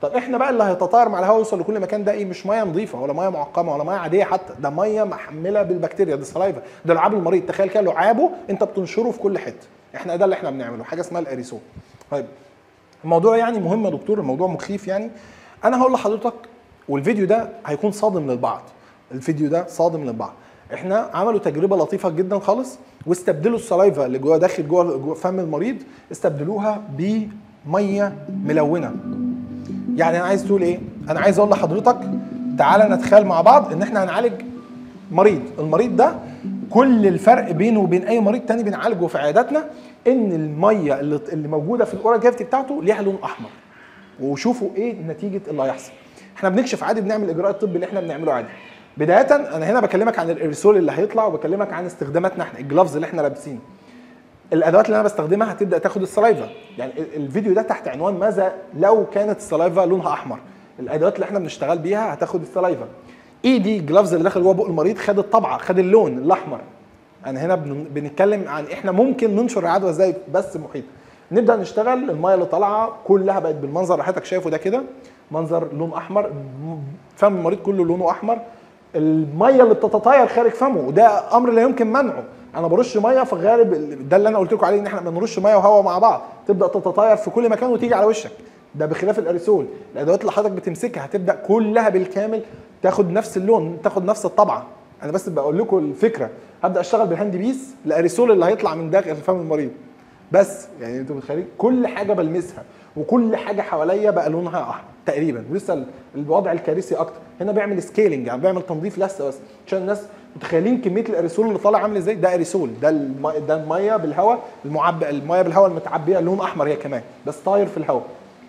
طب احنا بقى اللي هيتطاير مع الهواء يوصل لكل مكان ده ايه مش ميه نظيفه ولا ميه معقمه ولا ميه عاديه حتى ده ميه محمله بالبكتيريا ده سلايفا ده لعاب المريض تخيل كده لعابه انت بتنشره في كل حته احنا ده اللي احنا بنعمله حاجه اسمها الاريسول طيب الموضوع يعني مهم يا دكتور الموضوع مخيف يعني انا هقول لحضرتك والفيديو ده هيكون صادم للبعض الفيديو ده صادم للبعض احنا عملوا تجربه لطيفه جدا خالص واستبدلوا السلايفا اللي جوه داخل جوه جوه فم المريض استبدلوها بميه ملونه يعني انا عايز تقول ايه انا عايز اقول لحضرتك تعالى نتخيل مع بعض ان احنا هنعالج مريض المريض ده كل الفرق بينه وبين اي مريض تاني بنعالجه في عياداتنا ان الميه اللي, اللي موجوده في الاورال كافيتي بتاعته ليها لون احمر وشوفوا ايه نتيجه اللي هيحصل احنا بنكشف عادي بنعمل الاجراء الطبي اللي احنا بنعمله عادي بدايه انا هنا بكلمك عن الارسول اللي هيطلع وبكلمك عن استخداماتنا احنا الجلافز اللي احنا لابسينه الادوات اللي انا بستخدمها هتبدا تاخد السلايفا يعني ال- الفيديو ده تحت عنوان ماذا لو كانت السلايفا لونها احمر الادوات اللي احنا بنشتغل بيها هتاخد السلايفا ايدي الجلافز اللي داخل جوه بق المريض خد الطبعه خد اللون الاحمر انا هنا بن- بنتكلم عن احنا ممكن ننشر العدوى ازاي بس محيط نبدا نشتغل الميه اللي طالعه كلها بقت بالمنظر اللي حضرتك شايفه ده كده منظر لون احمر فم المريض كله لونه احمر الميه اللي بتتطاير خارج فمه وده امر لا يمكن منعه انا برش ميه في الغالب ال- ده اللي انا قلت لكم عليه ان احنا بنرش ميه وهواء مع بعض تبدا تتطاير في كل مكان وتيجي على وشك ده بخلاف الاريسول الادوات اللي حضرتك بتمسكها هتبدا كلها بالكامل تاخد نفس اللون تاخد نفس الطبعه انا بس بقول لكم الفكره هبدا اشتغل بالهاند بيس الاريسول اللي هيطلع من داخل فم المريض بس يعني انتوا متخيلين كل حاجه بلمسها وكل حاجه حواليا بقى لونها احمر تقريبا ولسه ال- الوضع الكارثي اكتر هنا بيعمل سكيلينج يعني بيعمل تنظيف لسه بس عشان الناس متخيلين كميه الاريسول اللي طالع عامل ازاي ده اريسول ده الم... ده الميه بالهواء المعبى الميه بالهواء المتعبيه لون احمر هي كمان بس طاير في الهواء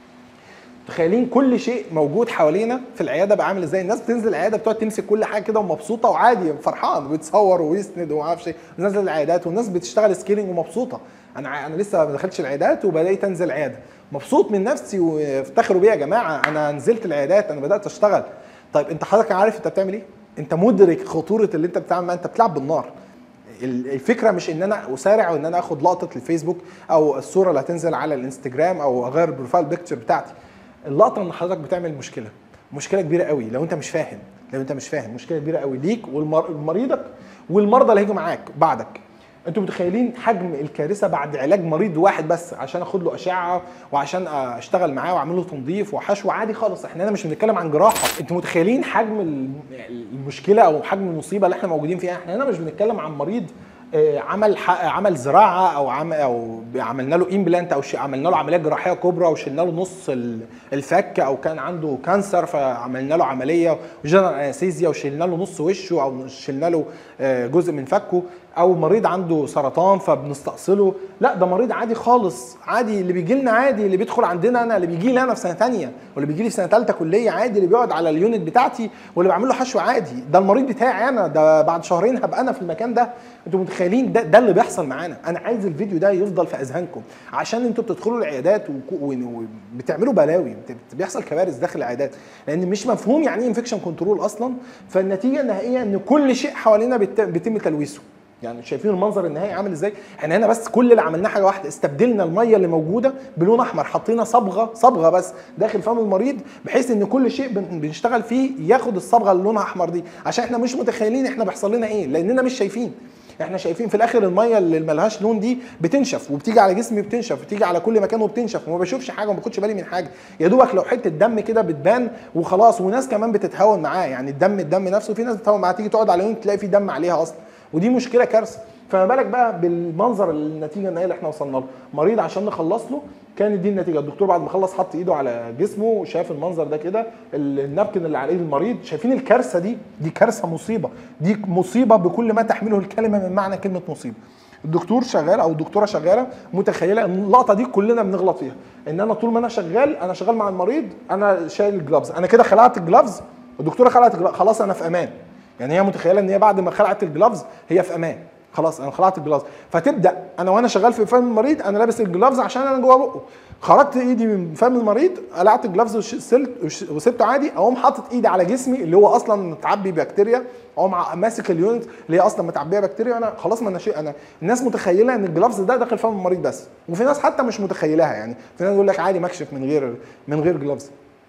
متخيلين كل شيء موجود حوالينا في العياده بقى عامل ازاي الناس بتنزل العياده بتقعد تمسك كل حاجه كده ومبسوطه وعادي فرحان ويتصور ويسند وما اعرفش ايه نازل العيادات والناس بتشتغل سكيلينج ومبسوطه انا ع- انا لسه ما دخلتش العيادات وبدات انزل عياده مبسوط من نفسي وافتخروا بيا يا جماعه انا نزلت العيادات انا بدات اشتغل طيب انت حضرتك عارف انت بتعمل ايه انت مدرك خطوره اللي انت بتعمل معاه انت بتلعب بالنار ال- الفكره مش ان انا اسارع وان انا اخد لقطه الفيسبوك او الصوره اللي هتنزل على الانستجرام او اغير البروفايل بيكتشر بتاعتي اللقطه ان حضرتك بتعمل مشكله مشكله كبيره قوي لو انت مش فاهم لو انت مش فاهم مشكله كبيره قوي ليك ولمريضك والمرضى اللي هيجوا معاك بعدك انتوا متخيلين حجم الكارثه بعد علاج مريض واحد بس عشان اخد له اشعه وعشان اشتغل معاه واعمل له تنظيف وحشو عادي خالص احنا هنا مش بنتكلم عن جراحه انتوا متخيلين حجم الم- المشكله او حجم المصيبه اللي احنا موجودين فيها احنا هنا مش بنتكلم عن مريض آه، عمل ح- عمل زراعه او عمل او عملنا له امبلانت او شيء عملنا له عمليه جراحيه كبرى وشلنا له نص ال- الفك او كان عنده كانسر فعملنا له عمليه وجنرال انستيزيا وشلنا له نص وشه او شلنا له آه، جزء من فكه او مريض عنده سرطان فبنستأصله لا ده مريض عادي خالص عادي اللي بيجي لنا عادي اللي بيدخل عندنا انا اللي بيجي لي انا في سنه ثانيه واللي بيجي لي في سنه ثالثه كليه عادي اللي بيقعد على اليونت بتاعتي واللي بعمل له حشو عادي ده المريض بتاعي انا ده بعد شهرين هبقى انا في المكان ده انتوا متخيلين ده ده اللي بيحصل معانا انا عايز الفيديو ده يفضل في اذهانكم عشان انتوا بتدخلوا العيادات وك- و- وبتعملوا بلاوي بت- بيحصل كوارث داخل العيادات لان مش مفهوم يعني ايه انفكشن كنترول اصلا فالنتيجه النهائيه ان كل شيء حوالينا بت- بيتم تلويثه يعني شايفين المنظر النهائي عامل ازاي احنا هنا بس كل اللي عملناه حاجه واحده استبدلنا الميه اللي موجوده بلون احمر حطينا صبغه صبغه بس داخل فم المريض بحيث ان كل شيء بن- بنشتغل فيه ياخد الصبغه اللي لونها احمر دي عشان احنا مش متخيلين احنا بيحصل لنا ايه لاننا مش شايفين احنا شايفين في الاخر الميه اللي ملهاش لون دي بتنشف وبتيجي على جسمي بتنشف وتيجي على كل مكان وبتنشف وما بشوفش حاجه وما باخدش بالي من حاجه يا دوبك لو حته دم كده بتبان وخلاص وناس كمان بتتهاون معاه يعني الدم الدم نفسه في ناس بتتهاون معاه تيجي تقعد على يوم تلاقي في دم عليها اصلا ودي مشكله كارثه فما بالك بقى بالمنظر النتيجه النهائيه اللي احنا وصلنا له مريض عشان نخلص له كانت دي النتيجه الدكتور بعد ما خلص حط ايده على جسمه وشاف المنظر ده كده ال- النابكن اللي على ايد المريض شايفين الكارثه دي دي كارثه مصيبه دي مصيبه بكل ما تحمله الكلمه من معنى كلمه مصيبه الدكتور شغال او الدكتوره شغاله متخيله ان اللقطه دي كلنا بنغلط فيها ان انا طول ما انا شغال انا شغال مع المريض انا شايل الجلافز انا كده خلعت الجلافز الدكتوره خلعت الجلافز خلاص انا في امان يعني هي متخيله ان هي بعد ما خلعت الجلافز هي في امان خلاص انا خلعت الجلافز فتبدا انا وانا شغال في فم المريض انا لابس الجلافز عشان انا جوه بقه خرجت ايدي من فم المريض قلعت الجلافز وشلت وش- وسبته عادي اقوم حاطط ايدي على جسمي اللي هو اصلا متعبي بكتيريا اقوم ع- ماسك اليونت اللي هي اصلا متعبيه بكتيريا انا خلاص ما انا شيء انا الناس متخيله ان الجلافز ده داخل فم المريض بس وفي ناس حتى مش متخيلها يعني في ناس يقول لك عادي مكشف من غير من غير جلافز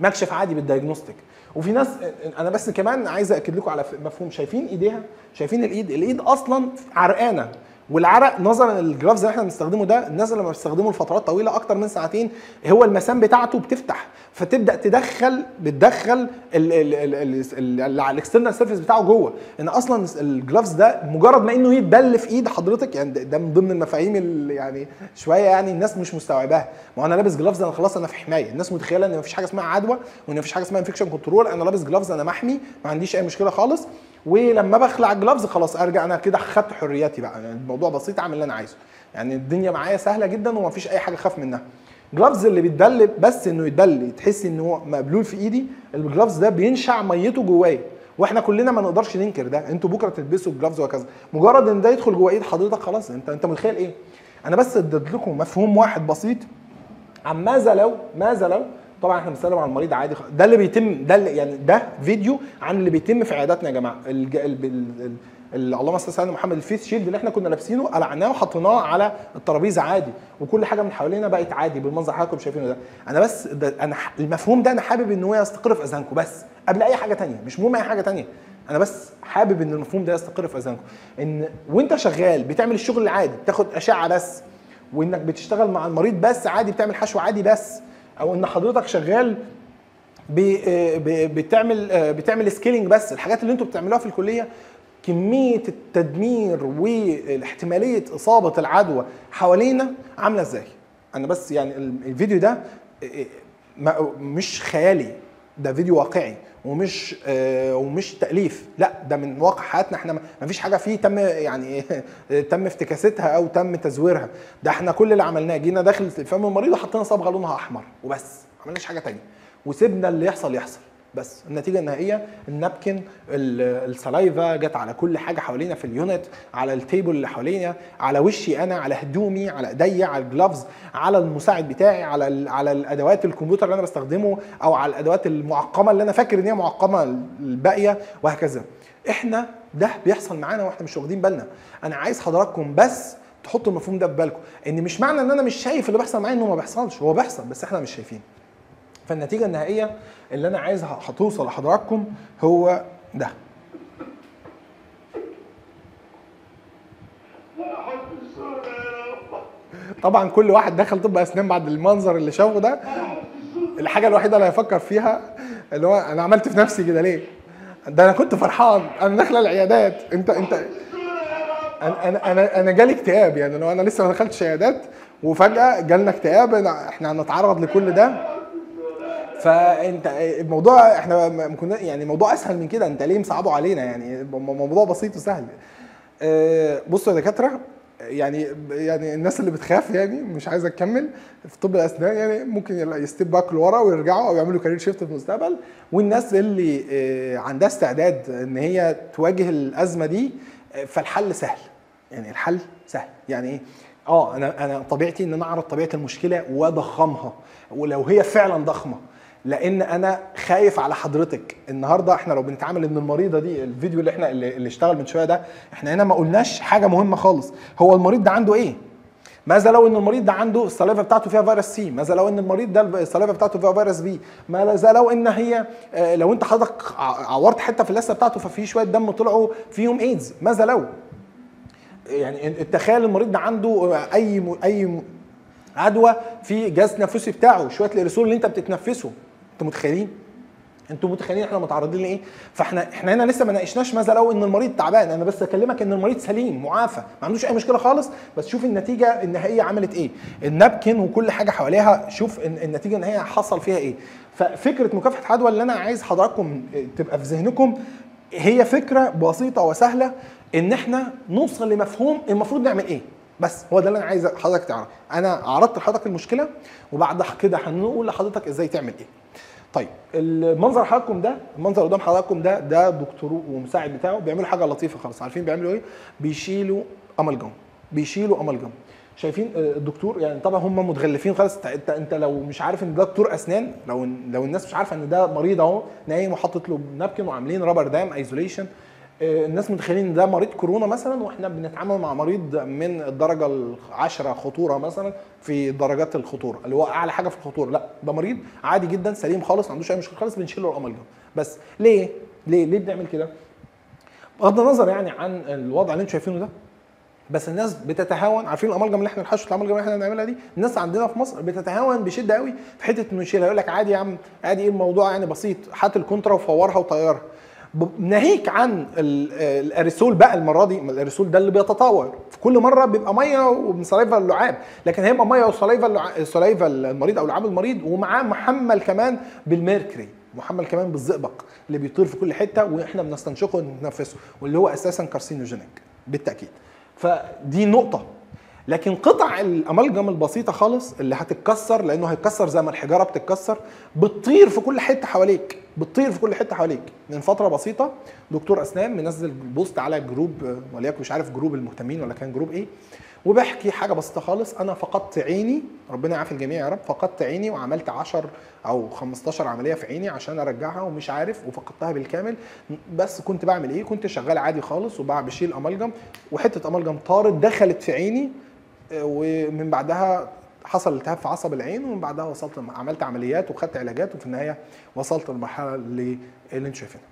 مكشف عادي بالدايجنوستيك وفي ناس انا بس كمان عايز اكد لكم على مفهوم شايفين ايديها شايفين الايد الايد اصلا عرقانه والعرق نظرا للجرافز اللي احنا بنستخدمه ده الناس لما بتستخدمه لفترات طويله اكتر من ساعتين هو المسام بتاعته بتفتح فتبدا تدخل بتدخل الاكسترنال سيرفيس بتاعه جوه ان اصلا الجلافز ده مجرد ما انه يتبل في ايد حضرتك يعني ده من ضمن المفاهيم اللي يعني شويه يعني الناس مش مستوعباها ما انا لابس جلافز انا خلاص انا في حمايه الناس متخيله ان مفيش حاجه اسمها عدوى وان مفيش حاجه اسمها انفكشن كنترول انا لابس جلافز انا محمي ما عنديش اي مشكله خالص ولما بخلع الجلافز خلاص ارجع انا كده خدت حريتي بقى يعني الموضوع بسيط اعمل اللي انا عايزه يعني الدنيا معايا سهله جدا ومفيش اي حاجه اخاف منها جلافز اللي بيتبل بس انه يتبل تحس ان هو مقبلول في ايدي الجلافز ده بينشع ميته جوايا واحنا كلنا ما نقدرش ننكر ده انتوا بكره تلبسوا الجلافز وهكذا مجرد ان ده يدخل جوه ايد حضرتك خلاص انت انت متخيل ايه انا بس اديت لكم مفهوم واحد بسيط عن ماذا لو ماذا لو طبعا احنا بنتكلم عن المريض عادي ده اللي بيتم ده اللي يعني ده فيديو عن اللي بيتم في عياداتنا يا جماعه الج... ال... ال... ال... اللهم صل على محمد الفيس شيلد اللي احنا كنا لابسينه قلعناه وحطيناه على الترابيزه عادي وكل حاجه من حوالينا بقت عادي بالمنظر حضراتكم شايفينه ده انا بس ده انا المفهوم ده انا حابب ان هو يستقر في اذهانكم بس قبل اي حاجه تانية مش مهم اي حاجه تانية انا بس حابب ان المفهوم ده يستقر في اذهانكم ان وانت شغال بتعمل الشغل العادي بتاخد اشعه بس وانك بتشتغل مع المريض بس عادي بتعمل حشو عادي بس او ان حضرتك شغال بتعمل بتعمل سكيلينج بس الحاجات اللي انتوا بتعملوها في الكليه كميه التدمير واحتماليه اصابه العدوى حوالينا عامله ازاي انا بس يعني الفيديو ده مش خيالي ده فيديو واقعي ومش آه ومش تاليف لا ده من واقع حياتنا احنا ما فيش حاجه فيه تم يعني تم افتكاستها او تم تزويرها ده احنا كل اللي عملناه جينا داخل فم المريض وحطينا صبغه لونها احمر وبس ما عملناش حاجه ثانيه وسيبنا اللي يحصل يحصل بس النتيجه النهائيه النابكن السلايفا جت على كل حاجه حوالينا في اليونت على التيبل اللي حوالينا على وشي انا على هدومي على ايديا على الجلافز على المساعد بتاعي على على الادوات الكمبيوتر اللي انا بستخدمه او على الادوات المعقمه اللي انا فاكر ان هي معقمه الباقيه وهكذا احنا ده بيحصل معانا واحنا مش واخدين بالنا انا عايز حضراتكم بس تحطوا المفهوم ده في بالكم ان مش معنى ان انا مش شايف اللي بيحصل معايا انه ما بيحصلش هو بيحصل بس احنا مش شايفين فالنتيجه النهائيه اللي انا عايز هتوصل لحضراتكم هو ده طبعا كل واحد دخل طب اسنان بعد المنظر اللي شافه ده الحاجه الوحيده اللي هيفكر فيها اللي هو انا عملت في نفسي كده ليه ده انا كنت فرحان انا داخله العيادات انت انت انا انا انا جالي اكتئاب يعني لو انا لسه ما دخلتش عيادات وفجاه جالنا اكتئاب احنا هنتعرض لكل ده فانت الموضوع احنا كنا يعني موضوع اسهل من كده انت ليه مصعبه علينا يعني موضوع بسيط وسهل بصوا يا دكاتره يعني يعني الناس اللي بتخاف يعني مش عايزه تكمل في طب الاسنان يعني ممكن يستيب باك لورا ويرجعوا او يعملوا كارير شيفت في المستقبل والناس اللي عندها استعداد ان هي تواجه الازمه دي فالحل سهل يعني الحل سهل يعني ايه اه انا انا طبيعتي ان انا اعرض طبيعه المشكله واضخمها ولو هي فعلا ضخمه لان انا خايف على حضرتك النهارده احنا لو بنتعامل ان المريضه دي الفيديو اللي احنا اللي اشتغل من شويه ده احنا هنا ما قلناش حاجه مهمه خالص هو المريض ده عنده ايه ماذا لو ان المريض ده عنده السلايفا بتاعته فيها فيروس سي ماذا لو ان المريض ده السلايفا بتاعته فيها فيروس بي ماذا لو ان هي لو انت حضرتك عورت حته في اللثه بتاعته ففي شويه دم طلعوا فيهم ايدز ماذا لو يعني تخيل المريض ده عنده اي اي عدوى في جهاز التنفسي بتاعه شويه الاريسول اللي انت بتتنفسه انتوا متخيلين انتوا متخيلين احنا متعرضين لايه فاحنا احنا هنا لسه ما ناقشناش ماذا لو ان المريض تعبان انا بس اكلمك ان المريض سليم معافى ما عندوش اي مشكله خالص بس شوف النتيجه النهائيه عملت ايه النابكن وكل حاجه حواليها شوف النتيجه النهائيه حصل فيها ايه ففكره مكافحه عدوى اللي انا عايز حضراتكم تبقى في ذهنكم هي فكره بسيطه وسهله ان احنا نوصل لمفهوم المفروض نعمل ايه بس هو ده اللي انا عايز حضرتك تعرف انا عرضت لحضرتك المشكله وبعد كده هنقول لحضرتك ازاي تعمل ايه طيب المنظر حضراتكم ده المنظر قدام حضراتكم ده ده دكتور ومساعد بتاعه بيعملوا حاجه لطيفه خالص عارفين بيعملوا ايه بيشيلوا املجم بيشيلوا املجم شايفين الدكتور يعني طبعا هم متغلفين خالص انت انت لو مش عارف ان ده دكتور اسنان لو لو الناس مش عارفه ان ده مريض اهو نايم وحاطط له نابكن وعاملين رابر دام ايزوليشن آه، الناس متخيلين ان ده مريض كورونا مثلا واحنا بنتعامل مع مريض من الدرجه العشرة خطوره مثلا في درجات الخطوره اللي هو اعلى حاجه في الخطوره لا ده مريض عادي جدا سليم خالص ما عندوش اي مشكله خالص بنشيل له الامالجم بس ليه ليه ليه بنعمل كده بغض النظر يعني عن الوضع اللي انتم شايفينه ده بس الناس بتتهاون عارفين الامالجم اللي احنا الحشو الامالجم اللي احنا بنعملها دي الناس عندنا في مصر بتتهاون بشده قوي في حته انه يشيلها يقول لك عادي يا عم عادي ايه الموضوع يعني بسيط هات الكونترا وفورها وطيرها ب- ناهيك عن ال- الاريسول بقى المره دي ما الاريسول ده اللي بيتطور في كل مره بيبقى ميه وسلايفا اللعاب لكن هيبقى ميه وسلايفا اللع- سلايفا المريض او لعاب المريض ومعاه محمل كمان بالميركوري محمل كمان بالزئبق اللي بيطير في كل حته واحنا بنستنشقه ونتنفسه واللي هو اساسا كارسينوجينيك بالتاكيد فدي نقطه لكن قطع الامالجم البسيطه خالص اللي هتتكسر لانه هيتكسر زي ما الحجاره بتتكسر بتطير في كل حته حواليك بتطير في كل حته حواليك من فتره بسيطه دكتور اسنان منزل بوست على جروب آه، وليكن مش عارف جروب المهتمين ولا كان جروب ايه وبحكي حاجه بسيطه خالص انا فقدت عيني ربنا يعافي الجميع يا رب فقدت عيني وعملت 10 او 15 عمليه في عيني عشان ارجعها ومش عارف وفقدتها بالكامل بس كنت بعمل ايه كنت شغال عادي خالص وبقى بشيل امالجم وحته امالجم طارت دخلت في عيني آه، ومن بعدها حصل التهاب في عصب العين ومن بعدها وصلت عملت عمليات وخدت علاجات وفي النهايه وصلت للمرحله اللي اللي انتم شايفينها.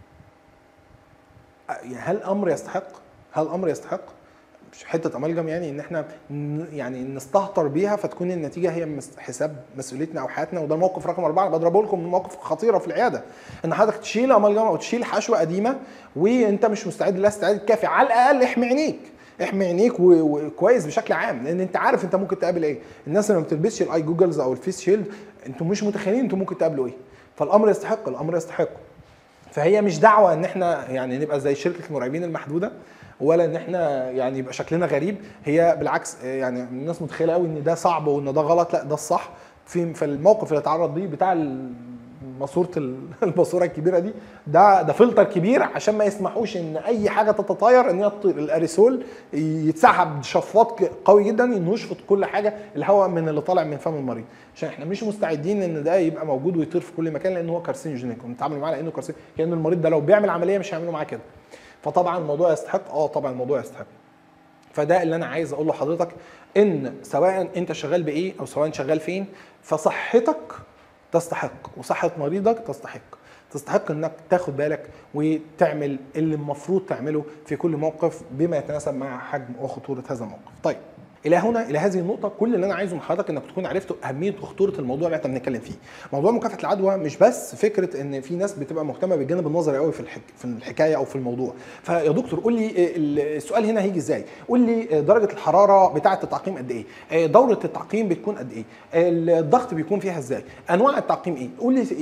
آه، هل الامر يستحق؟ هل الامر يستحق؟ مش حته امالجم يعني ان احنا ن- يعني نستهتر بيها فتكون النتيجه هي مس- حساب مسؤوليتنا او حياتنا وده الموقف رقم اربعه أنا بضربه لكم من مواقف خطيره في العياده ان حضرتك تشيل امالجم او تشيل حشوه قديمه وانت مش مستعد لها استعداد كافي على الاقل احمي عينيك احمي عينيك و- وكويس بشكل عام لان انت عارف انت ممكن تقابل ايه الناس اللي ما بتلبسش الاي جوجلز او الفيس شيلد انتوا مش متخيلين انتوا ممكن تقابلوا ايه فالامر يستحق الامر يستحق فهي مش دعوه ان احنا يعني نبقى زي شركه المراقبين المحدوده ولا ان احنا يعني يبقى شكلنا غريب هي بالعكس يعني الناس متخيله قوي ان ده صعب وان ده غلط لا ده الصح في في الموقف اللي اتعرض ليه بتاع ال- ماسوره ال- الماسوره الكبيره دي ده ده فلتر كبير عشان ما يسمحوش ان اي حاجه تتطاير ان هي تطير الاريسول يتسحب شفاط ك- قوي جدا انه يشفط كل حاجه الهواء من اللي طالع من فم المريض عشان احنا مش مستعدين ان ده يبقى موجود ويطير في كل مكان لان هو كارسينوجينيك ونتعامل معاه لانه كارسين كان المريض ده لو بيعمل عمليه مش هيعملوا معاه كده فطبعا الموضوع يستحق اه طبعا الموضوع يستحق فده اللي انا عايز اقول لحضرتك ان سواء انت شغال بايه او سواء شغال فين فصحتك تستحق وصحه مريضك تستحق تستحق انك تاخد بالك وتعمل اللي المفروض تعمله في كل موقف بما يتناسب مع حجم وخطوره هذا الموقف طيب الى هنا الى هذه النقطه كل اللي انا عايزه من حضرتك انك تكون عرفت اهميه وخطوره الموضوع اللي احنا بنتكلم فيه موضوع مكافحه العدوى مش بس فكره ان في ناس بتبقى مهتمه بالجانب النظري قوي في الحك... في الحكايه او في الموضوع فيا دكتور قول لي السؤال هنا هيجي ازاي قول لي درجه الحراره بتاعه التعقيم قد ايه دوره التعقيم بتكون قد ايه الضغط بيكون فيها ازاي انواع التعقيم ايه قول لي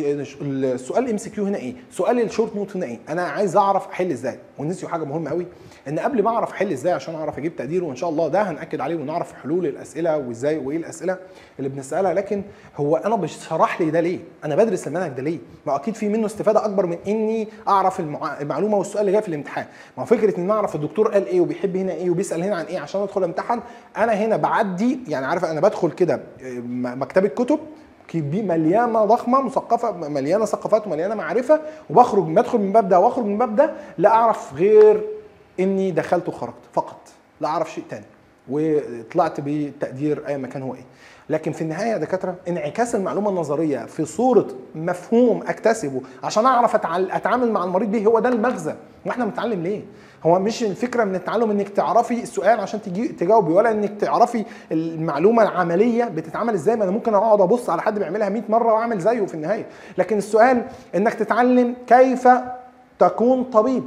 السؤال الام سي كيو هنا ايه سؤال الشورت نوت هنا ايه انا عايز اعرف احل ازاي ونسيوا حاجه مهمه قوي ان قبل ما اعرف احل ازاي عشان اعرف اجيب تقدير وان شاء الله ده هناكد عليه ونعرف حلول الاسئله وازاي وايه الاسئله اللي بنسالها لكن هو انا بشرح لي ده ليه انا بدرس المنهج ده ليه ما اكيد في منه استفاده اكبر من اني اعرف المع... المعلومه والسؤال اللي جاي في الامتحان ما هو فكره ان اعرف الدكتور قال ايه وبيحب هنا ايه وبيسال هنا عن ايه عشان ادخل امتحن انا هنا بعدي يعني عارف انا بدخل كده مكتبه كتب مليانه ضخمه مثقفه مليانه ثقافات ومليانه معرفه وبخرج بدخل من باب ده واخرج من باب ده لا اعرف غير اني دخلت وخرجت فقط لا اعرف شيء تاني وطلعت بتقدير اي مكان هو ايه لكن في النهايه يا دكاتره انعكاس المعلومه النظريه في صوره مفهوم اكتسبه عشان اعرف اتعامل مع المريض بيه هو ده المغزى واحنا بنتعلم ليه هو مش الفكره من التعلم انك تعرفي السؤال عشان تجي تجاوبي ولا انك تعرفي المعلومه العمليه بتتعمل ازاي ما انا ممكن اقعد ابص على حد بيعملها 100 مره واعمل زيه في النهايه لكن السؤال انك تتعلم كيف تكون طبيب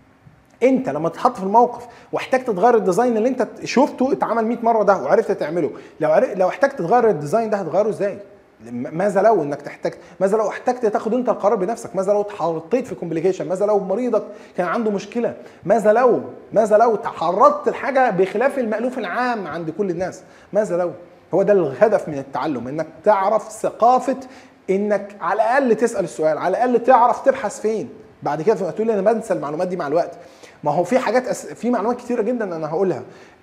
انت لما تتحط في الموقف واحتجت تغير الديزاين اللي انت شفته اتعمل 100 مره ده وعرفت تعمله لو عرف لو احتجت تغير الديزاين ده هتغيره ازاي ماذا لو انك تحتاج ماذا لو احتجت تاخد انت القرار بنفسك ماذا لو اتحطيت في كومبليكيشن ماذا لو مريضك كان عنده مشكله ماذا لو ماذا لو تعرضت لحاجه بخلاف المالوف العام عند كل الناس ماذا لو هو ده الهدف من التعلم انك تعرف ثقافه انك على الاقل تسال السؤال على الاقل تعرف تبحث فين بعد كده تقول لي انا بنسى المعلومات دي مع الوقت ما هو في حاجات أس... في معلومات كتيره جدا انا هقولها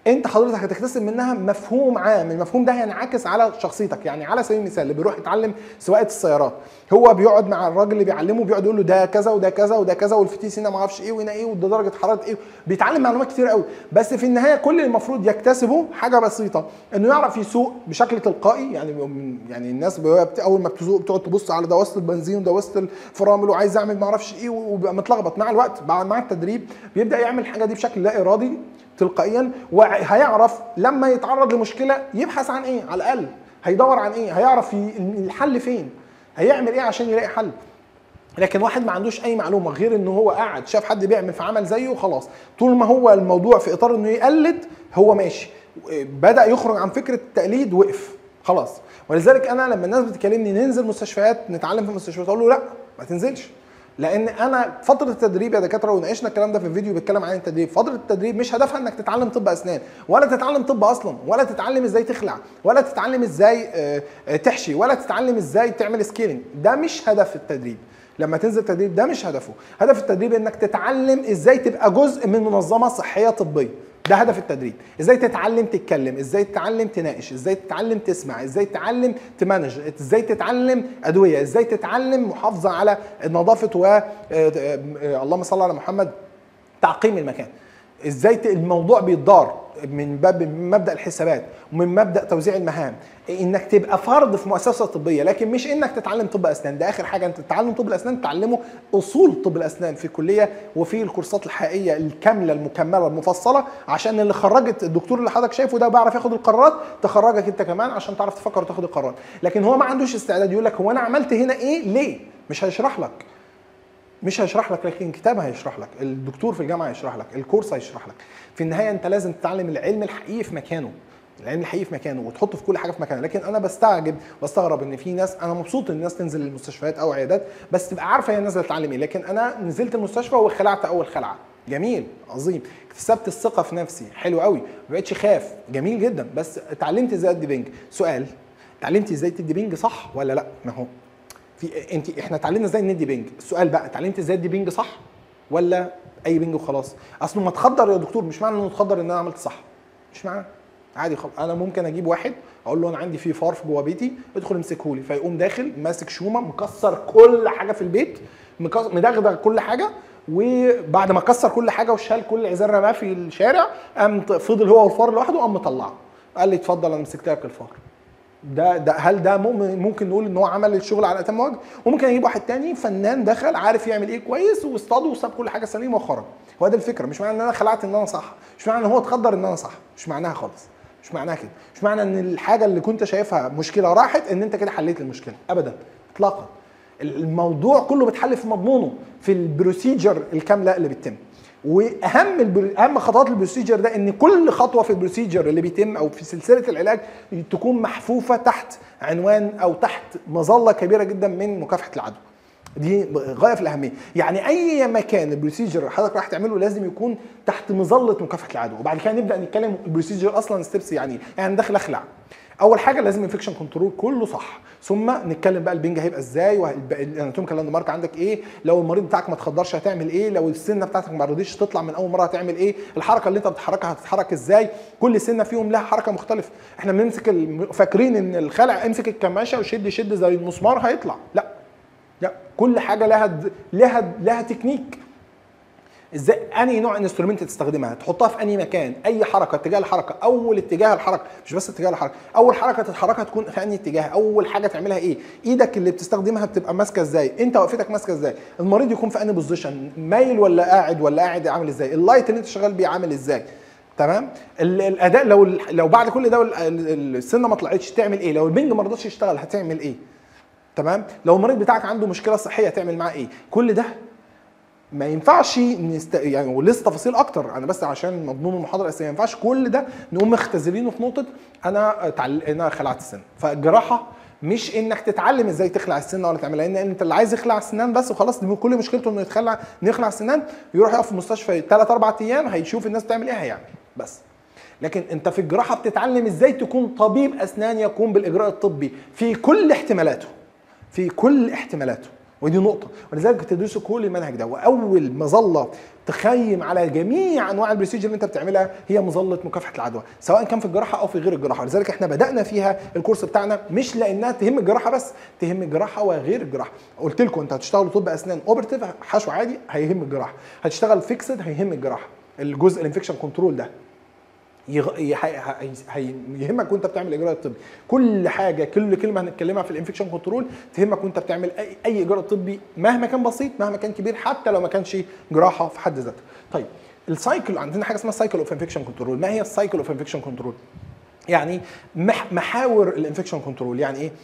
انت حضرتك هتكتسب منها مفهوم عام المفهوم ده هينعكس على شخصيتك يعني على سبيل المثال اللي بيروح يتعلم سواقه السيارات هو بيقعد مع الراجل اللي بيعلمه بيقعد يقول له ده كذا وده كذا وده كذا والفتيس هنا ما اعرفش ايه وهنا ايه وده درجه حراره ايه بيتعلم معلومات كتير قوي بس في النهايه كل اللي المفروض يكتسبه حاجه بسيطه انه يعرف يسوق بشكل تلقائي يعني يعني الناس اول ما بتسوق بتقعد تبص على دواسه البنزين ودواسه الفرامل وعايز اعمل ما اعرفش ايه وبيبقى متلخبط مع الوقت مع التدريب بيبدا يعمل الحاجه دي بشكل لا ارادي تلقائيا وهيعرف لما يتعرض لمشكله يبحث عن ايه على الاقل هيدور عن ايه هيعرف الحل فين هيعمل ايه عشان يلاقي حل لكن واحد ما عندوش اي معلومه غير ان هو قاعد شاف حد بيعمل فعمل زيه وخلاص طول ما هو الموضوع في اطار انه يقلد هو ماشي بدا يخرج عن فكره التقليد وقف خلاص ولذلك انا لما الناس بتكلمني ننزل مستشفيات نتعلم في المستشفيات اقول له لا ما تنزلش لان انا فتره التدريب يا دكاتره وناقشنا الكلام ده في فيديو بيتكلم عن التدريب فتره التدريب مش هدفها انك تتعلم طب اسنان ولا تتعلم طب اصلا ولا تتعلم ازاي تخلع ولا تتعلم ازاي تحشي ولا تتعلم ازاي تعمل سكيلينج ده مش هدف التدريب لما تنزل تدريب ده مش هدفه هدف التدريب انك تتعلم ازاي تبقى جزء من منظمه صحيه طبيه ده هدف التدريب ازاي تتعلم تتكلم ازاي تتعلم تناقش ازاي تتعلم تسمع ازاي تتعلم تمانج ازاي تتعلم ادويه ازاي تتعلم محافظه على نظافه و اللهم صل على محمد تعقيم المكان ازاي الموضوع بيتدار من باب من مبدا الحسابات ومن مبدا توزيع المهام انك تبقى فرد في مؤسسه طبيه لكن مش انك تتعلم طب اسنان ده اخر حاجه انت تتعلم طب الاسنان تتعلمه اصول طب الاسنان في الكليه وفي الكورسات الحقيقيه الكامله المكمله المفصله عشان اللي خرجت الدكتور اللي حضرتك شايفه ده بيعرف ياخد القرارات تخرجك انت كمان عشان تعرف تفكر وتاخد القرار لكن هو ما عندوش استعداد يقول لك هو انا عملت هنا ايه ليه مش هيشرح لك مش هيشرح لك لكن كتاب هيشرح لك الدكتور في الجامعه هيشرح لك الكورس هيشرح لك في النهايه انت لازم تتعلم العلم الحقيقي في مكانه العلم الحقيقي في مكانه وتحطه في كل حاجه في مكانها لكن انا بستعجب واستغرب ان في ناس انا مبسوط ان الناس تنزل المستشفيات او عيادات بس تبقى عارفه هي نازله تتعلم ايه لكن انا نزلت المستشفى وخلعت اول خلعه جميل عظيم اكتسبت الثقه في نفسي حلو قوي ما بقتش خاف جميل جدا بس اتعلمت ازاي ادي بنج سؤال اتعلمت ازاي تدي بنج صح ولا لا ما هو في انت احنا اتعلمنا ازاي ندي بنج السؤال بقى اتعلمت ازاي ادي بنج صح ولا اي بنج وخلاص اصله ما تخدر يا دكتور مش معنى انه تخدر ان انا عملت صح مش معنى عادي خالص انا ممكن اجيب واحد اقول له انا عندي في فار في جوه بيتي ادخل امسكه لي فيقوم داخل ماسك شومه مكسر كل حاجه في البيت مدغدغ كل حاجه وبعد ما كسر كل حاجه وشال كل عزال رماه في الشارع قام فضل هو والفار لوحده وقام مطلعه قال لي اتفضل انا مسكت لك الفار ده ده هل ده ممكن نقول ان هو عمل الشغل على اتم وجه وممكن اجيب واحد تاني فنان دخل عارف يعمل ايه كويس واصطاد وساب كل حاجه سليمه وخرج هو ده الفكره مش معنى ان انا خلعت ان انا صح مش معنى ان هو اتخدر ان انا صح مش معناها خالص مش معناها كده مش معنى ان الحاجه اللي كنت شايفها مشكله راحت ان انت كده حليت المشكله ابدا اطلاقا الموضوع كله بيتحل في مضمونه في البروسيجر الكامله اللي بتتم واهم البر... اهم خطوات البروسيجر ده ان كل خطوه في البروسيجر اللي بيتم او في سلسله العلاج تكون محفوفه تحت عنوان او تحت مظله كبيره جدا من مكافحه العدوى دي غايه في الاهميه يعني اي مكان البروسيجر حضرتك راح تعمله لازم يكون تحت مظله مكافحه العدوى وبعد كده نبدا نتكلم البروسيجر اصلا ستيبس يعني يعني داخل اخلع اول حاجه لازم انفكشن كنترول كله صح ثم نتكلم بقى البنج هيبقى ازاي والاناتوميكال لاند مارك عندك ايه لو المريض بتاعك ما تخدرش هتعمل ايه لو السنه بتاعتك ما رضيتش تطلع من اول مره هتعمل ايه الحركه اللي انت بتحركها هتتحرك ازاي كل سنه فيهم لها حركه مختلفه احنا بنمسك الم... فاكرين ان الخلع امسك الكماشه وشد شد زي المسمار هيطلع لا لا كل حاجه لها د... لها لها تكنيك ازاي انهي نوع انسترومنت تستخدمها تحطها في انهي مكان اي حركه اتجاه الحركه اول اتجاه الحركه مش بس اتجاه الحركه اول حركه تتحركها تكون في انهي اتجاه اول حاجه تعملها ايه ايدك اللي بتستخدمها بتبقى ماسكه ازاي انت وقفتك ماسكه ازاي المريض يكون في انهي بوزيشن مايل ولا قاعد ولا قاعد عامل ازاي اللايت اللي انت شغال بيه عامل ازاي تمام الاداء لو لو بعد كل ده السنه ما طلعتش تعمل ايه لو البنج ما رضاش يشتغل هتعمل ايه تمام لو المريض بتاعك عنده مشكله صحيه تعمل معاه ايه كل ده ما ينفعش نست... يعني ولسه تفاصيل اكتر انا بس عشان مضمون المحاضره الاساسيه ما ينفعش كل ده نقوم مختزلينه في نقطه انا تعل... انا خلعت السن فالجراحه مش انك تتعلم ازاي تخلع السنه ولا تعملها لان انت اللي عايز يخلع السنان بس وخلاص كل مشكلته انه يتخلع يخلع السنان يروح يقف في المستشفى ثلاث اربع ايام هيشوف الناس بتعمل ايه هيعمل بس لكن انت في الجراحه بتتعلم ازاي تكون طبيب اسنان يقوم بالاجراء الطبي في كل احتمالاته في كل احتمالاته ودي نقطه ولذلك تدرسوا كل المنهج ده واول مظله تخيم على جميع انواع البريسيج اللي انت بتعملها هي مظله مكافحه العدوى سواء كان في الجراحه او في غير الجراحه لذلك احنا بدانا فيها الكورس بتاعنا مش لانها تهم الجراحه بس تهم الجراحه وغير الجراحه قلت لكم انت هتشتغلوا طب اسنان اوبرتيف حشو عادي هيهم الجراحه هتشتغل فيكسد هيهم الجراحه الجزء الانفكشن كنترول ده يغ... يح... هي... هي... يهمك وانت بتعمل الاجراء الطبي كل حاجه كل كلمه هنتكلمها في الانفكشن كنترول تهمك وانت بتعمل اي اي اجراء طبي مهما كان بسيط مهما كان كبير حتى لو ما كانش جراحه في حد ذاتها طيب السايكل عندنا حاجه اسمها سايكل اوف انفكشن كنترول ما هي السايكل اوف انفكشن كنترول يعني مح... محاور الانفكشن كنترول يعني ايه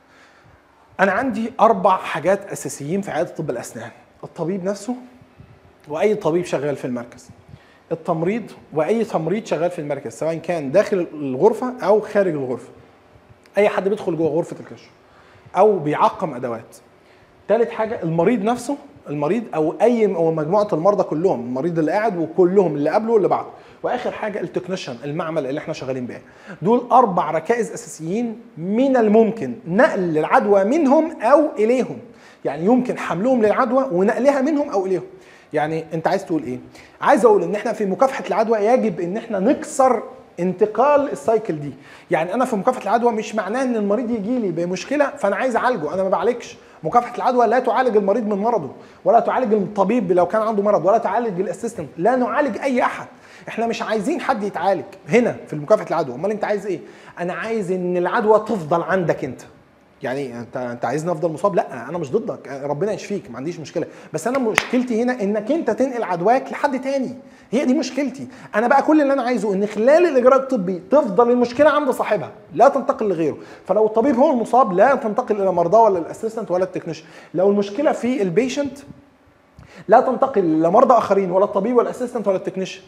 انا عندي اربع حاجات اساسيين في عياده طب الاسنان الطبيب نفسه واي طبيب شغال في المركز التمريض واي تمريض شغال في المركز سواء كان داخل الغرفه او خارج الغرفه اي حد بيدخل جوه غرفه الكشف او بيعقم ادوات ثالث حاجه المريض نفسه المريض او اي او مجموعه المرضى كلهم المريض اللي قاعد وكلهم اللي قبله واللي بعده واخر حاجه التكنيشن المعمل اللي احنا شغالين بيه دول اربع ركائز اساسيين من الممكن نقل العدوى منهم او اليهم يعني يمكن حملهم للعدوى ونقلها منهم او اليهم يعني انت عايز تقول ايه عايز اقول ان احنا في مكافحه العدوى يجب ان احنا نكسر انتقال السايكل دي يعني انا في مكافحه العدوى مش معناه ان المريض يجي لي بمشكله فانا عايز اعالجه انا ما بعالجش مكافحه العدوى لا تعالج المريض من مرضه ولا تعالج الطبيب لو كان عنده مرض ولا تعالج الاسيستنت لا نعالج اي احد احنا مش عايزين حد يتعالج هنا في مكافحه العدوى امال انت عايز ايه انا عايز ان العدوى تفضل عندك انت يعني انت انت عايزني افضل مصاب لا انا مش ضدك ربنا يشفيك ما عنديش مشكله بس انا مشكلتي هنا انك انت تنقل عدواك لحد تاني هي دي مشكلتي انا بقى كل اللي انا عايزه ان خلال الاجراء الطبي تفضل المشكله عند صاحبها لا تنتقل لغيره فلو الطبيب هو المصاب لا تنتقل الى مرضاه ولا الاسيستنت ولا التكنيشن لو المشكله في البيشنت لا تنتقل لمرضى اخرين ولا الطبيب ولا الاسيستنت ولا التكنيشن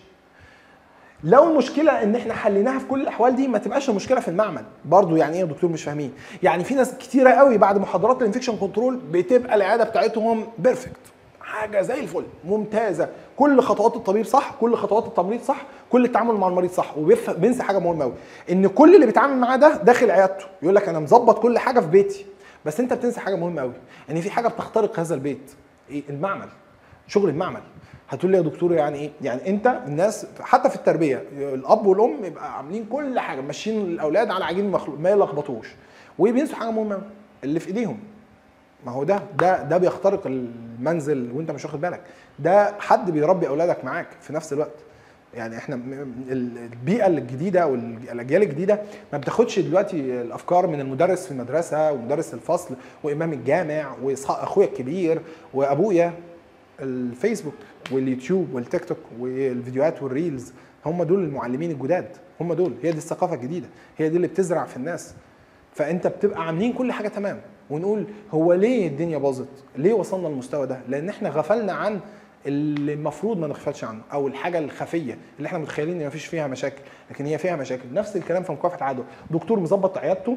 لو المشكله ان احنا حليناها في كل الاحوال دي ما تبقاش المشكله في المعمل برضو يعني ايه يا دكتور مش فاهمين يعني في ناس كتيره قوي بعد محاضرات الانفكشن كنترول بتبقى العياده بتاعتهم بيرفكت حاجه زي الفل ممتازه كل خطوات الطبيب صح كل خطوات التمريض صح كل التعامل مع المريض صح وبينسى حاجه مهمه قوي ان كل اللي بيتعامل معاه ده داخل عيادته يقول لك انا مظبط كل حاجه في بيتي بس انت بتنسى حاجه مهمه قوي ان في حاجه بتخترق هذا البيت ايه المعمل شغل المعمل هتقول لي يا دكتور يعني ايه؟ يعني انت الناس حتى في التربيه الاب والام يبقى عاملين كل حاجه ماشيين الاولاد على عجين مخلوق ما يلخبطوش وبينسوا حاجه مهمه اللي في ايديهم ما هو ده ده ده بيخترق المنزل وانت مش واخد بالك ده حد بيربي اولادك معاك في نفس الوقت يعني احنا البيئه الجديده والاجيال الجديده ما بتاخدش دلوقتي الافكار من المدرس في المدرسه ومدرس الفصل وامام الجامع واخويا الكبير وابويا الفيسبوك واليوتيوب والتيك توك والفيديوهات والريلز هم دول المعلمين الجداد هم دول هي دي الثقافه الجديده هي دي اللي بتزرع في الناس فانت بتبقى عاملين كل حاجه تمام ونقول هو ليه الدنيا باظت ليه وصلنا للمستوى ده لان احنا غفلنا عن اللي المفروض ما نغفلش عنه او الحاجه الخفيه اللي احنا متخيلين ان مفيش فيها مشاكل لكن هي فيها مشاكل نفس الكلام في مكافحه العدوى دكتور مظبط عيادته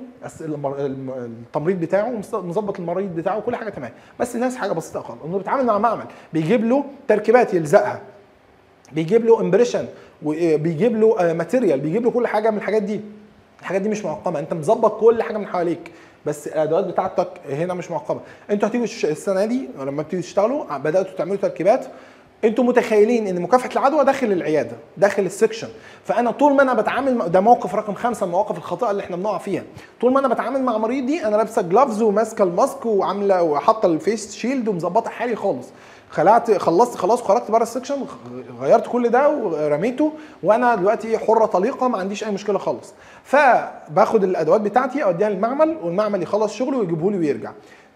التمريض بتاعه مظبط المريض بتاعه كل حاجه تمام بس الناس حاجه بسيطه خالص انه بيتعامل مع معمل بيجيب له تركيبات يلزقها بيجيب له امبريشن وبيجيب له ماتيريال بيجيب له كل حاجه من الحاجات دي الحاجات دي مش معقمه انت مظبط كل حاجه من حواليك بس الادوات بتاعتك هنا مش معقمه انتوا هتيجوا السنه دي لما بتيجوا تشتغلوا بداتوا تعملوا تركيبات انتوا متخيلين ان مكافحه العدوى داخل العياده داخل السكشن فانا طول ما انا بتعامل ده موقف رقم خمسة من المواقف الخاطئه اللي احنا بنقع فيها طول ما انا بتعامل مع مريضي انا لابسه جلافز وماسكه الماسك وعامله وحاطه الفيس شيلد ومظبطه حالي خالص خلعت خلصت خلاص وخرجت بره السكشن غيرت كل ده ورميته وانا دلوقتي حره طليقه ما عنديش اي مشكله خالص فباخد الادوات بتاعتي اوديها للمعمل والمعمل يخلص شغله ويجيبه لي ويرجع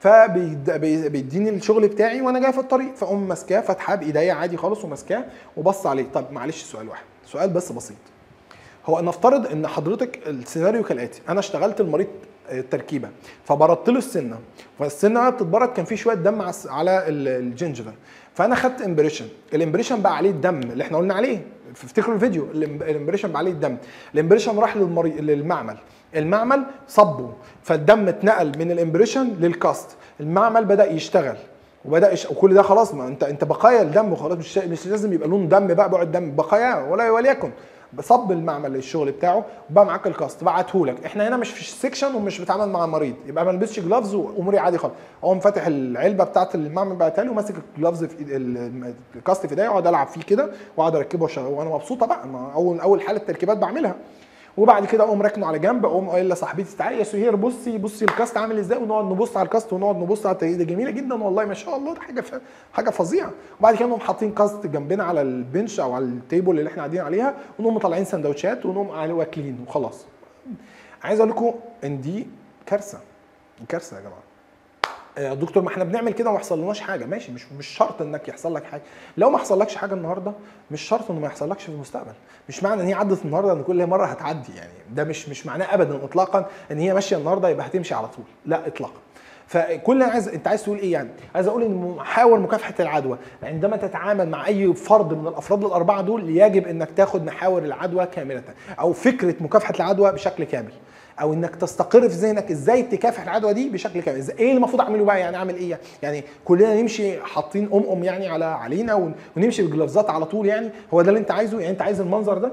فبيديني الشغل بتاعي وانا جاي في الطريق فاقوم ماسكاه فاتحاه بايديا عادي خالص وماسكاه وبص عليه طب معلش سؤال واحد سؤال بس بسيط هو نفترض ان حضرتك السيناريو كالاتي انا اشتغلت المريض التركيبه فبردت له السنه فالسنه وهي بتتبرد كان في شويه دم على الجنجفه فانا خدت امبريشن الامبريشن بقى عليه الدم اللي احنا قلنا عليه افتكروا الفيديو الامبريشن بقى عليه الدم الامبريشن راح للمريض للمعمل المعمل صبه فالدم اتنقل من الامبريشن للكاست المعمل بدا يشتغل وبدا يش- وكل ده خلاص ما انت انت بقايا الدم وخلاص مش مش لازم يبقى لون دم بقى بعد دم بقايا ولا وليكن صب المعمل الشغل بتاعه وبقى معاك الكاست بعته لك احنا هنا مش في السكشن ومش بتعامل مع المريض يبقى ما لبسش جلافز واموري عادي خالص اقوم فاتح العلبه بتاعت المعمل بعتها لي وماسك الجلافز في إيد- ال- الكاست في ايديا واقعد العب فيه كده واقعد اركبه وأشغله، وانا مبسوطه بقى ما اول اول حاله تركيبات بعملها وبعد كده اقوم راكنه على جنب اقوم قايل لصاحبتي تعالي يا سهير بصي بصي الكاست عامل ازاي ونقعد نبص على الكاست ونقعد نبص على التجهيزه جميله جدا والله ما شاء الله ده حاجه ف... حاجه فظيعه وبعد كده نقوم حاطين كاست جنبنا على البنش او على التيبل اللي احنا قاعدين عليها ونقوم مطلعين سندوتشات ونقوم عليه واكلين وخلاص عايز اقول لكم ان دي كارثه كارثه يا جماعه يا دكتور ما احنا بنعمل كده وما يحصلناش حاجه ماشي مش مش شرط انك يحصل لك حاجه لو ما حصلكش حاجه النهارده مش شرط انه ما يحصلكش في المستقبل مش معنى ان هي عدت النهارده ان كل مره هتعدي يعني ده مش مش معناه ابدا اطلاقا ان هي ماشيه النهارده يبقى هتمشي على طول لا اطلاقا فكل اللي عايز انت عايز تقول ايه يعني؟ عايز اقول ان محاور مكافحه العدوى عندما تتعامل مع اي فرد من الافراد الاربعه دول يجب انك تاخد محاور العدوى كامله او فكره مكافحه العدوى بشكل كامل او انك تستقر في ذهنك ازاي تكافح العدوى دي بشكل كامل إزاي- ايه اللي المفروض اعمله بقى يعني اعمل ايه يعني كلنا نمشي حاطين ام ام يعني على علينا ون- ونمشي بالجلافزات على طول يعني هو ده اللي انت عايزه يعني انت عايز المنظر ده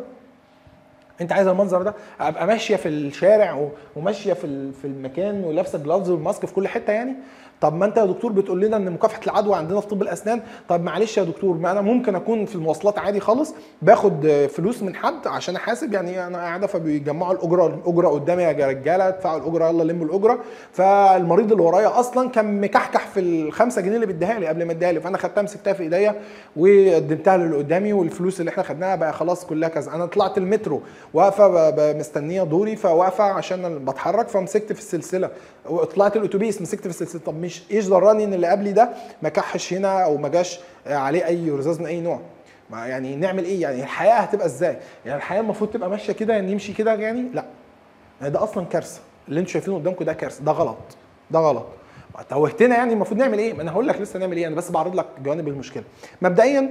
انت عايز المنظر ده ابقى ماشيه في الشارع و- وماشيه في ال- في المكان ولابسه جلافز والماسك في كل حته يعني طب ما انت يا دكتور بتقول لنا ان مكافحه العدوى عندنا في طب الاسنان طب معلش يا دكتور ما انا ممكن اكون في المواصلات عادي خالص باخد آه، فلوس من حد عشان احاسب يعني انا قاعده فبيجمعوا الاجره الاجره قدامي يا رجاله ادفعوا الاجره يلا لموا الاجره فالمريض اللي ورايا اصلا كان مكحكح في الخمسة جنيه اللي بيديها لي قبل ما اديها لي فانا خدتها مسكتها في ايديا وقدمتها للي قدامي والفلوس اللي احنا خدناها بقى خلاص كلها كذا انا طلعت المترو واقفه ب- ب- مستنيه دوري فواقفه عشان أنا بتحرك فمسكت في السلسله طلعت الاتوبيس مسكت في السلسله طب مش ايش ضراني ان اللي قبلي ده ما كحش هنا او ما جاش عليه اي رذاذ من اي نوع ما يعني نعمل ايه يعني الحياه هتبقى ازاي يعني الحياه المفروض تبقى ماشيه كده يعني نمشي كده يعني لا يعني ده اصلا كارثه اللي انتوا شايفينه قدامكم ده كارثه ده غلط ده غلط توهتنا يعني المفروض نعمل ايه ما انا هقول لك لسه نعمل ايه انا بس بعرض لك جوانب المشكله مبدئيا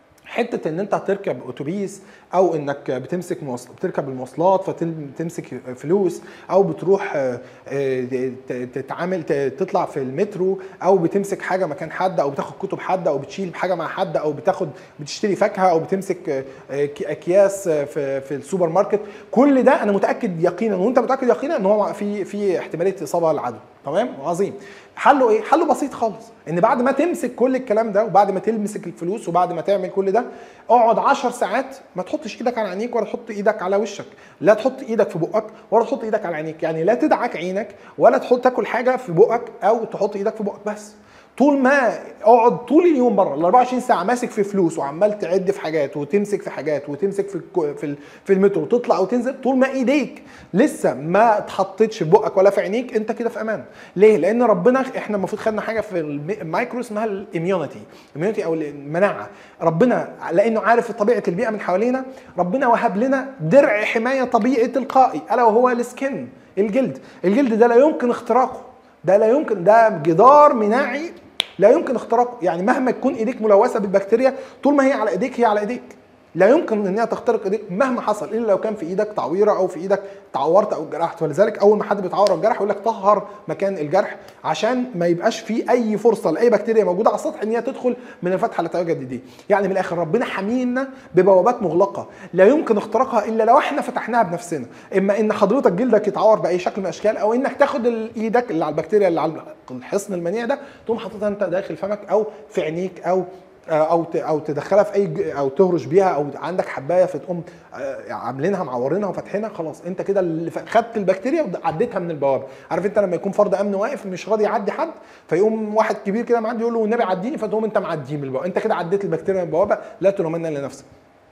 حته ان انت هتركب اتوبيس او انك بتمسك مواصل بتركب المواصلات فتمسك فلوس او بتروح آه، آه، ت- تتعامل ت- تطلع في المترو او بتمسك حاجه مكان حد او بتاخد كتب حد او بتشيل حاجه مع حد او بتاخد بتشتري فاكهه او بتمسك آه، آه، ك- اكياس آه، في في السوبر ماركت كل ده انا متاكد يقينا وانت متاكد يقينا ان هو في في احتماليه اصابه العدو تمام عظيم حله ايه حله بسيط خالص ان بعد ما تمسك كل الكلام ده وبعد ما تمسك الفلوس وبعد ما تعمل كل ده اقعد 10 ساعات ما تحطش ايدك على عينيك ولا تحط ايدك على وشك لا تحط ايدك في بقك ولا تحط ايدك على عينيك يعني لا تدعك عينك ولا تحط تاكل حاجه في بقك او تحط ايدك في بقك بس طول ما اقعد طول اليوم بره ال 24 ساعه ماسك في فلوس وعمال تعد في حاجات وتمسك في حاجات وتمسك في الكو- في ال- في المترو وتطلع وتنزل طول ما ايديك لسه ما اتحطتش في بقك ولا في عينيك انت كده في امان ليه لان ربنا احنا المفروض خدنا حاجه في الم- المايكرو اسمها الاميونيتي الاميونيتي او المناعه ربنا لانه عارف طبيعه البيئه من حوالينا ربنا وهب لنا درع حمايه طبيعي تلقائي الا وهو السكن الجلد الجلد ده لا يمكن اختراقه ده لا يمكن ده جدار مناعي لا يمكن اختراقه يعني مهما تكون ايديك ملوثه بالبكتيريا طول ما هي على ايديك هي على ايديك لا يمكن ان هي تخترق ايديك مهما حصل الا لو كان في ايدك تعويره او في ايدك تعورت او اتجرحت ولذلك اول ما حد بيتعور او اتجرح يقول لك طهر مكان الجرح عشان ما يبقاش في اي فرصه لاي بكتيريا موجوده على السطح ان هي تدخل من الفتحه اللي تواجد دي يعني من الاخر ربنا حامينا ببوابات مغلقه لا يمكن اختراقها الا لو احنا فتحناها بنفسنا اما ان حضرتك جلدك يتعور باي شكل من الاشكال او انك تاخد ال- ايدك اللي على البكتيريا اللي على الحصن المنيع ده تقوم حاططها انت داخل فمك او في عينيك او او ت- او تدخلها في اي ج- او تهرش بيها او عندك حبايه فتقوم آه، عاملينها معورينها وفاتحينها خلاص انت كده اللي ف- خدت البكتيريا وعديتها من البوابه عارف انت لما يكون فرد امن واقف مش راضي يعدي حد فيقوم واحد كبير كده معدي يقول له والنبي عديني فتقوم انت معديه من البوابه انت كده عديت البكتيريا من البوابه لا تلومن الا نفسك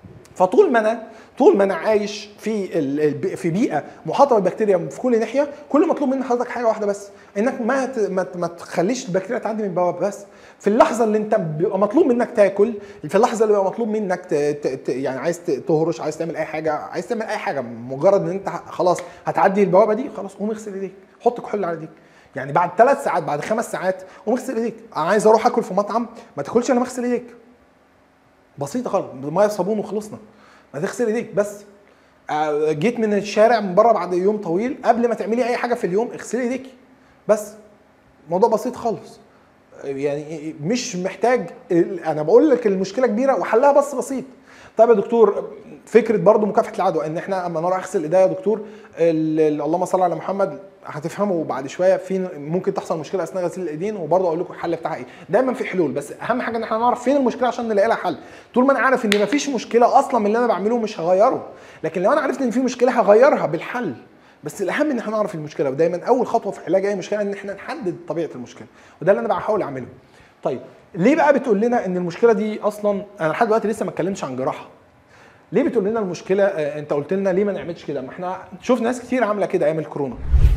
فطول ما انا طول ما انا عايش في ال- ال- في بيئه محاطه بالبكتيريا في كل ناحيه كل مطلوب من حضرتك حاجه واحده بس انك ما ت- ما, ت- ما تخليش البكتيريا تعدي من البوابه بس في اللحظه اللي انت بيبقى مطلوب منك تاكل في اللحظه اللي بيبقى مطلوب منك ت... ت... ت... يعني عايز ت- تهرش عايز تعمل اي حاجه عايز تعمل اي حاجه مجرد ان انت ه- خلاص هتعدي البوابه دي خلاص قوم اغسل ايديك حط كحول على ايديك يعني بعد ثلاث ساعات بعد خمس ساعات قوم اغسل ايديك انا عايز اروح اكل في مطعم ما تاكلش انا مغسل ايديك بسيطه خالص ميه صابون وخلصنا ما تغسل ايديك بس آه، جيت من الشارع من بره بعد يوم طويل قبل ما تعملي اي حاجه في اليوم اغسلي ايديك بس موضوع بسيط خالص يعني مش محتاج انا بقول لك المشكله كبيره وحلها بس بسيط طيب يا دكتور فكره برضو مكافحه العدوى ان احنا اما نروح اغسل ايديا يا دكتور ال- ال- اللهم صل على محمد هتفهموا بعد شويه في ممكن تحصل مشكله اثناء غسيل الايدين وبرضه اقول لكم الحل بتاعها ايه دايما في حلول بس اهم حاجه ان احنا نعرف فين المشكله عشان نلاقي لها حل طول ما انا عارف ان مفيش مشكله اصلا من اللي انا بعمله مش هغيره لكن لو انا عرفت ان في مشكله هغيرها بالحل بس الاهم ان احنا نعرف المشكله ودايما اول خطوه في علاج اي مشكله ان احنا نحدد طبيعه المشكله وده اللي انا بحاول اعمله طيب ليه بقى بتقول لنا ان المشكله دي اصلا انا لحد دلوقتي لسه ما اتكلمتش عن جراحه ليه بتقول لنا المشكله آه، انت قلت لنا ليه ما نعملش كده ما احنا شفنا ناس كتير عامله كده ايام الكورونا